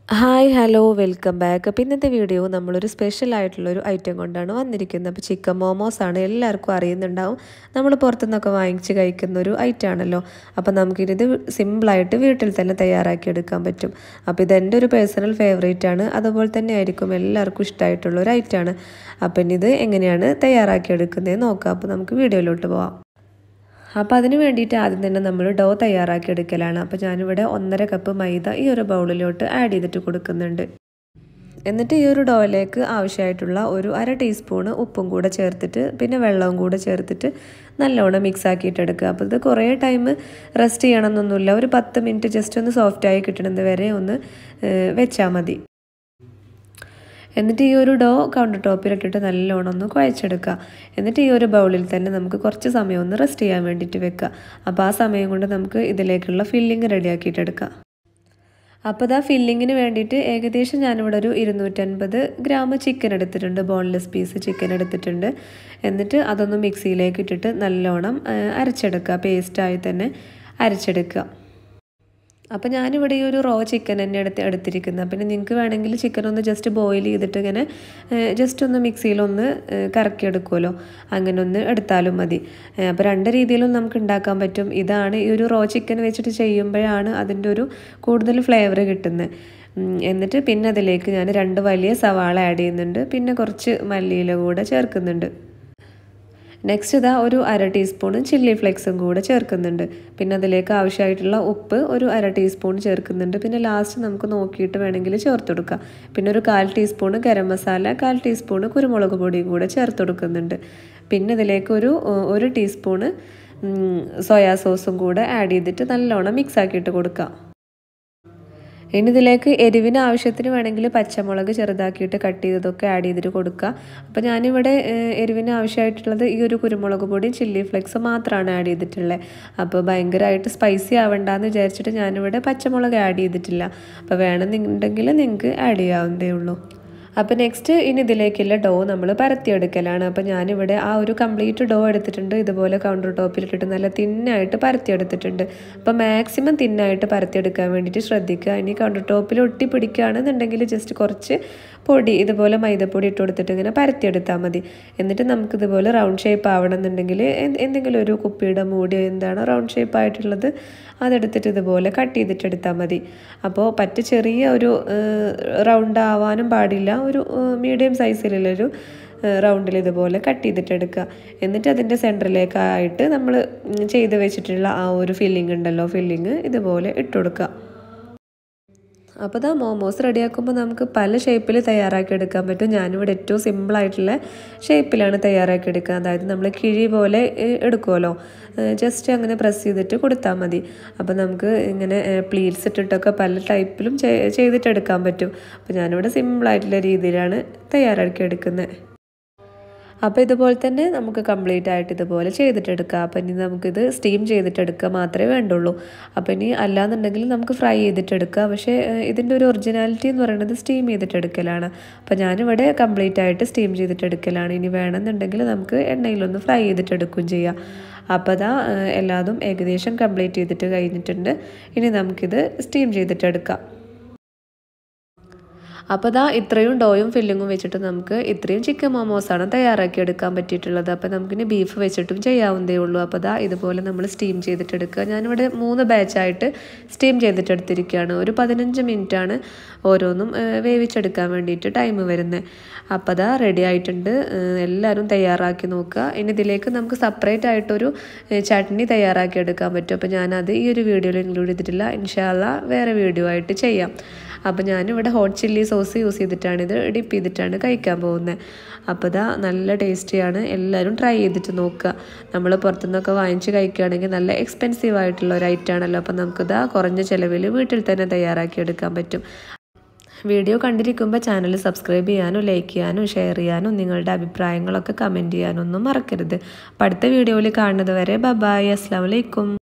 hi hello welcome back അപ്പോൾ ഇന്നത്തെ video നമ്മളൊരു സ്പെഷ്യൽ ആയിട്ടുള്ളൊരു ഐറ്റം കൊണ്ടാണ് വന്നിരിക്കുന്നത് അപ്പോൾ ചിക്കൻ മോമോസ് ആണ് എല്ലാവർക്കും അറിയുന്നുണ്ടാവും നമ്മൾ പുറത്തുനിന്നൊക്കെ വാങ്ങിച്ച് കഴിക്കുന്ന ഒരു ഐറ്റം ആണല്ലോ അപ്പോൾ നമുക്കിത് സിമ്പിളായിട്ട് വീട്ടിൽ തന്നെ തയ്യാറാക്കി എടുക്കാൻ പറ്റും അപ്പോൾ ഇത് എൻ്റെ ഒരു പേഴ്സണൽ ഫേവറേറ്റ് ആണ് അതുപോലെ തന്നെ ആയിരിക്കും എല്ലാവർക്കും ഇഷ്ടമായിട്ടുള്ള ഒരു ഐറ്റമാണ് അപ്പം ഇനി ഇത് എങ്ങനെയാണ് തയ്യാറാക്കി എടുക്കുന്നത് നോക്കാം അപ്പോൾ നമുക്ക് വീഡിയോയിലോട്ട് പോവാം അപ്പോൾ അതിന് വേണ്ടിയിട്ട് ആദ്യം തന്നെ നമ്മൾ ഡോ തയ്യാറാക്കി എടുക്കലാണ് അപ്പോൾ ഞാനിവിടെ ഒന്നര കപ്പ് മൈദ ഈ ഒരു ബൗളിലോട്ട് ആഡ് ചെയ്തിട്ട് കൊടുക്കുന്നുണ്ട് എന്നിട്ട് ഈ ഒരു ഡോയിലേക്ക് ആവശ്യമായിട്ടുള്ള ഒരു അര ടീസ്പൂണ് ഉപ്പും കൂടെ ചേർത്തിട്ട് പിന്നെ വെള്ളവും കൂടെ ചേർത്തിട്ട് നല്ലോണം മിക്സ് ആക്കിയിട്ട് എടുക്കുക അപ്പോൾ ഇത് കുറേ ടൈം റെസ്റ്റ് ചെയ്യണമെന്നൊന്നുമില്ല ഒരു പത്ത് മിനിറ്റ് ജസ്റ്റ് ഒന്ന് സോഫ്റ്റായി കിട്ടണത് വരെ ഒന്ന് വെച്ചാൽ മതി എന്നിട്ട് ഈ ഒരു ഡോ കൗണ്ടർ ടോപ്പിലിട്ടിട്ട് നല്ലോണം ഒന്ന് കുഴച്ചെടുക്കുക എന്നിട്ട് ഈ ഒരു ബൗളിൽ തന്നെ നമുക്ക് കുറച്ച് സമയം ഒന്ന് റെസ്റ്റ് ചെയ്യാൻ വേണ്ടിയിട്ട് വെക്കുക അപ്പോൾ ആ സമയം കൊണ്ട് നമുക്ക് ഇതിലേക്കുള്ള ഫില്ലിങ് റെഡിയാക്കിയിട്ടെടുക്കാം അപ്പോൾ ഇതാ ഫില്ലിങ്ങിന് വേണ്ടിയിട്ട് ഏകദേശം ഞാനിവിടെ ഒരു ഇരുന്നൂറ്റൻപത് ഗ്രാം ചിക്കൻ എടുത്തിട്ടുണ്ട് ബോൺലെസ് പീസ് ചിക്കൻ എടുത്തിട്ടുണ്ട് എന്നിട്ട് അതൊന്ന് മിക്സിയിലേക്ക് ഇട്ടിട്ട് നല്ലോണം അരച്ചെടുക്കുക പേസ്റ്റായി തന്നെ അരച്ചെടുക്കുക അപ്പോൾ ഞാനിവിടെ ഈ ഒരു റോ ചിക്കൻ തന്നെ എടുത്ത് എടുത്തിരിക്കുന്നത് പിന്നെ നിങ്ങൾക്ക് വേണമെങ്കിൽ ചിക്കൻ ഒന്ന് ജസ്റ്റ് ബോയിൽ ചെയ്തിട്ട് ഇങ്ങനെ ജസ്റ്റ് ഒന്ന് മിക്സിയിലൊന്ന് കറക്കിയെടുക്കുമല്ലോ അങ്ങനെ ഒന്ന് എടുത്താലും മതി അപ്പോൾ രണ്ട് രീതിയിലും നമുക്ക് ഉണ്ടാക്കാൻ പറ്റും ഇതാണ് ഈ ഒരു റോ ചിക്കൻ വെച്ചിട്ട് ചെയ്യുമ്പോഴാണ് അതിൻ്റെ ഒരു കൂടുതൽ ഫ്ലേവർ കിട്ടുന്നത് എന്നിട്ട് പിന്നെ അതിലേക്ക് ഞാൻ രണ്ട് വലിയ സവാള ആഡ് ചെയ്യുന്നുണ്ട് പിന്നെ കുറച്ച് മല്ലിയില കൂടെ ചേർക്കുന്നുണ്ട് നെക്സ്റ്റ് ഇതാ ഒരു അര ടീസ്പൂൺ ചില്ലി ഫ്ലെക്സും കൂടെ ചേർക്കുന്നുണ്ട് പിന്നെ അതിലേക്ക് ആവശ്യമായിട്ടുള്ള ഉപ്പ് ഒരു അര ടീസ്പൂൺ ചേർക്കുന്നുണ്ട് പിന്നെ ലാസ്റ്റ് നമുക്ക് നോക്കിയിട്ട് വേണമെങ്കിൽ ചേർത്ത് കൊടുക്കാം പിന്നെ ഒരു കാൽ ടീസ്പൂൺ ഗരം മസാല കാൽ ടീസ്പൂൺ കുരുമുളക് പൊടിയും കൂടെ ചേർത്ത് കൊടുക്കുന്നുണ്ട് പിന്നെ ഇതിലേക്ക് ഒരു ഒരു ടീസ്പൂണ് സോയാ സോസും കൂടെ ആഡ് ചെയ്തിട്ട് നല്ലോണം മിക്സ് ആക്കിയിട്ട് കൊടുക്കാം ഇനി ഇതിലേക്ക് എരിവിന് ആവശ്യത്തിന് വേണമെങ്കിൽ പച്ചമുളക് ചെറുതാക്കിയിട്ട് കട്ട് ചെയ്തതൊക്കെ ആഡ് ചെയ്തിട്ട് കൊടുക്കുക അപ്പോൾ ഞാനിവിടെ എരിവിന് ആവശ്യമായിട്ടുള്ളത് ഈ ഒരു കുരുമുളക് പൊടി ചില്ലി ഫ്ലെക്സ് മാത്രമാണ് ആഡ് ചെയ്തിട്ടുള്ളത് അപ്പോൾ ഭയങ്കരമായിട്ട് സ്പൈസി ആവണ്ടെന്ന് വിചാരിച്ചിട്ട് ഞാനിവിടെ പച്ചമുളക് ആഡ് ചെയ്തിട്ടില്ല അപ്പോൾ വേണമെന്നുണ്ടെങ്കിൽ നിങ്ങൾക്ക് ആഡ് ചെയ്യാവുന്നതേ ഉള്ളൂ അപ്പോൾ നെക്സ്റ്റ് ഇനി ഇതിലേക്കുള്ള ഡോ നമ്മൾ പരത്തിയെടുക്കലാണ് അപ്പോൾ ഞാനിവിടെ ആ ഒരു കംപ്ലീറ്റ് ഡോ എടുത്തിട്ടുണ്ട് ഇതുപോലെ കൗണ്ടർ ടോപ്പിലിട്ടിട്ട് നല്ല തിന്നായിട്ട് പരത്തിയെടുത്തിട്ടുണ്ട് അപ്പോൾ മാക്സിമം തിന്നായിട്ട് പരത്തിയെടുക്കാൻ വേണ്ടിയിട്ട് ശ്രദ്ധിക്കുക ഇനി കൗണ്ടർ ടോപ്പിൽ ഒട്ടി പിടിക്കുകയാണെന്നുണ്ടെങ്കിൽ ജസ്റ്റ് കുറച്ച് പൊടി ഇതുപോലെ മൈദപ്പൊടി ഇട്ട് കൊടുത്തിട്ട് ഇങ്ങനെ പരത്തിയെടുത്താൽ മതി എന്നിട്ട് നമുക്ക് ഇതുപോലെ റൗണ്ട് ഷേപ്പ് ആവണമെന്നുണ്ടെങ്കിൽ എന്തെങ്കിലും ഒരു കുപ്പിയുടെ മൂടി എന്താണ് റൗണ്ട് ഷേപ്പ് ആയിട്ടുള്ളത് അതെടുത്തിട്ട് ഇതുപോലെ കട്ട് ചെയ്തിട്ട് എടുത്താൽ മതി അപ്പോൾ പറ്റ ചെറിയ ഒരു റൗണ്ട് ആവാനും പാടില്ല ഒരു മീഡിയം സൈസിലുള്ളൊരു റൗണ്ടിൽ ഇതുപോലെ കട്ട് ചെയ്തിട്ട് എടുക്കുക എന്നിട്ട് അതിൻ്റെ സെൻറ്ററിലേക്കായിട്ട് നമ്മൾ ചെയ്ത് വെച്ചിട്ടുള്ള ആ ഒരു ഫില്ലിംഗ് ഉണ്ടല്ലോ ഫില്ലിങ് ഇതുപോലെ ഇട്ട് കൊടുക്കുക അപ്പോൾ ഇതാ മോമോസ് റെഡിയാക്കുമ്പോൾ നമുക്ക് പല ഷേപ്പിൽ തയ്യാറാക്കി എടുക്കാൻ പറ്റും ഞാനിവിടെ ഏറ്റവും സിമ്പിളായിട്ടുള്ള ഷേപ്പിലാണ് തയ്യാറാക്കി എടുക്കുക അതായത് നമ്മൾ കിഴി പോലെ എടുക്കുമല്ലോ ജസ്റ്റ് അങ്ങനെ പ്രസ് ചെയ്തിട്ട് കൊടുത്താൽ മതി അപ്പോൾ നമുക്ക് ഇങ്ങനെ പ്ലീറ്റ്സ് ഇട്ടിട്ടൊക്കെ പല ടൈപ്പിലും ചെയ്തിട്ടെടുക്കാൻ പറ്റും അപ്പോൾ ഞാനിവിടെ സിമ്പിളായിട്ടുള്ള രീതിയിലാണ് തയ്യാറാക്കി എടുക്കുന്നത് അപ്പോൾ ഇതുപോലെ തന്നെ നമുക്ക് കംപ്ലീറ്റ് ആയിട്ട് ഇതുപോലെ ചെയ്തിട്ടെടുക്കാം അപ്പോൾ ഇനി നമുക്കിത് സ്റ്റീം ചെയ്തിട്ടെടുക്കുക മാത്രമേ വേണ്ടുള്ളൂ അപ്പോൾ ഇനി അല്ലാന്നുണ്ടെങ്കിൽ നമുക്ക് ഫ്രൈ ചെയ്തിട്ടെടുക്കുക പക്ഷേ ഇതിൻ്റെ ഒരു ഒറിജിനാലിറ്റി എന്ന് പറയുന്നത് സ്റ്റീം ചെയ്തിട്ടെടുക്കലാണ് അപ്പോൾ ഞാനിവിടെ കംപ്ലീറ്റ് ആയിട്ട് സ്റ്റീം ചെയ്തിട്ടെടുക്കലാണ് ഇനി വേണമെന്നുണ്ടെങ്കിൽ നമുക്ക് എണ്ണയിലൊന്ന് ഫ്രൈ ചെയ്തിട്ടെടുക്കുകയും ചെയ്യാം അപ്പോൾ അതാ എല്ലാതും ഏകദേശം കംപ്ലീറ്റ് ചെയ്തിട്ട് കഴിഞ്ഞിട്ടുണ്ട് ഇനി നമുക്കിത് സ്റ്റീം ചെയ്തിട്ടെടുക്കാം അപ്പോൾ ഇതാ ഇത്രയും ഡോയും ഫില്ലിങ്ങും വെച്ചിട്ട് നമുക്ക് ഇത്രയും ചിക്കൻ മോമോസാണ് തയ്യാറാക്കി എടുക്കാൻ പറ്റിയിട്ടുള്ളത് അപ്പോൾ നമുക്കിനി ബീഫ് വെച്ചിട്ടും ചെയ്യാവുന്നതേ ഉള്ളൂ അപ്പോൾ ഇതാ ഇതുപോലെ നമ്മൾ സ്റ്റീം ചെയ്തിട്ടെടുക്കുക ഞാനിവിടെ മൂന്ന് ബാച്ചായിട്ട് സ്റ്റീം ചെയ്തിട്ടെടുത്തിരിക്കുകയാണ് ഒരു പതിനഞ്ച് മിനിറ്റാണ് ഓരോന്നും വേവിച്ചെടുക്കാൻ വേണ്ടിയിട്ട് ടൈം വരുന്നത് അപ്പോൾ അതാ റെഡി ആയിട്ടുണ്ട് എല്ലാവരും തയ്യാറാക്കി നോക്കുക ഇനി ഇതിലേക്ക് നമുക്ക് സെപ്പറേറ്റ് ആയിട്ടൊരു ചട്നി തയ്യാറാക്കി എടുക്കാൻ പറ്റും അപ്പോൾ ഞാനത് ഈ ഒരു വീഡിയോയിൽ ഇൻക്ലൂഡ് ചെയ്തിട്ടില്ല ഇൻഷാല്ല വേറെ വീഡിയോ ആയിട്ട് ചെയ്യാം അപ്പോൾ ഞാനിവിടെ ഹോട്ട് ചില്ലി സോസ് യൂസ് ചെയ്തിട്ടാണ് ഇത് ഡിപ്പ് ചെയ്തിട്ടാണ് കഴിക്കാൻ പോകുന്നത് അപ്പോൾ ഇതാ നല്ല ടേസ്റ്റിയാണ് എല്ലാവരും ട്രൈ ചെയ്തിട്ട് നോക്കുക നമ്മൾ പുറത്തുനിന്നൊക്കെ വാങ്ങിച്ച് കഴിക്കുകയാണെങ്കിൽ നല്ല എക്സ്പെൻസീവ് ആയിട്ടുള്ള ഒരു ഐറ്റം ആണല്ലോ അപ്പോൾ നമുക്കിതാ കുറഞ്ഞ ചിലവിൽ വീട്ടിൽ തന്നെ തയ്യാറാക്കി എടുക്കാൻ പറ്റും വീഡിയോ കണ്ടിരിക്കുമ്പോൾ ചാനൽ സബ്സ്ക്രൈബ് ചെയ്യാനും ലൈക്ക് ചെയ്യാനും ഷെയർ ചെയ്യാനും നിങ്ങളുടെ അഭിപ്രായങ്ങളൊക്കെ കമൻറ്റ് ചെയ്യാനൊന്നും മറക്കരുത് അപ്പോൾ അടുത്ത വീഡിയോയിൽ കാണുന്നത് വരെ ബബായ് അസ്സാം വലൈക്കും